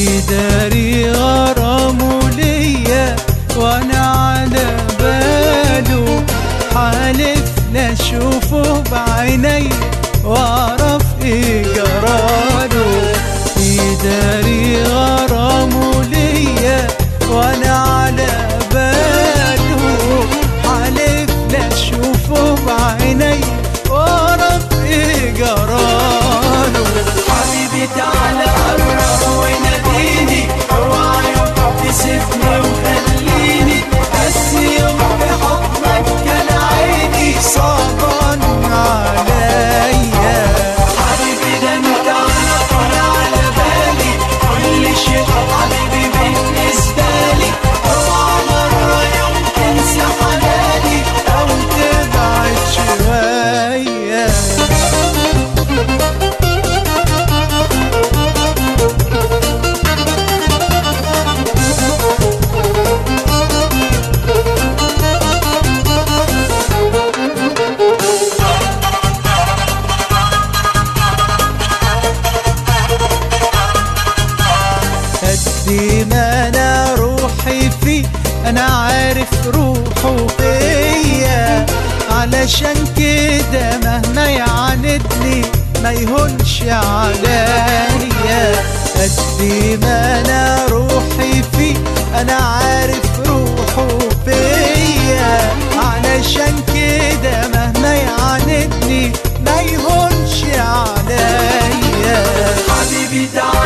يداري غرامه ليا وانا على باله حالف لا اشوفه بعيني واعرف ايه جراله يداري غرامه ليا وانا على باله حالف لا اشوفه بعيني واعرف ايه جراله حبيبي تعالى قرب وناديني اوعى يوم تسيبني وخليني بس يوم بحضنك كان عيني صعبان عليا حبيبي ده انت على طول على بالي كل شيء حبيبي بالنسبة لي اوعى مرة يوم تنسى حناني او تبعد شوية قد ما انا روحي فيه انا عارف روحه فيا علشان كده مهما يعاندني ما يهونش عليا قد ما انا روحي فيه انا عارف روحه فيا علشان كده مهما يعاندني ما يهونش عليا حبيبي تعال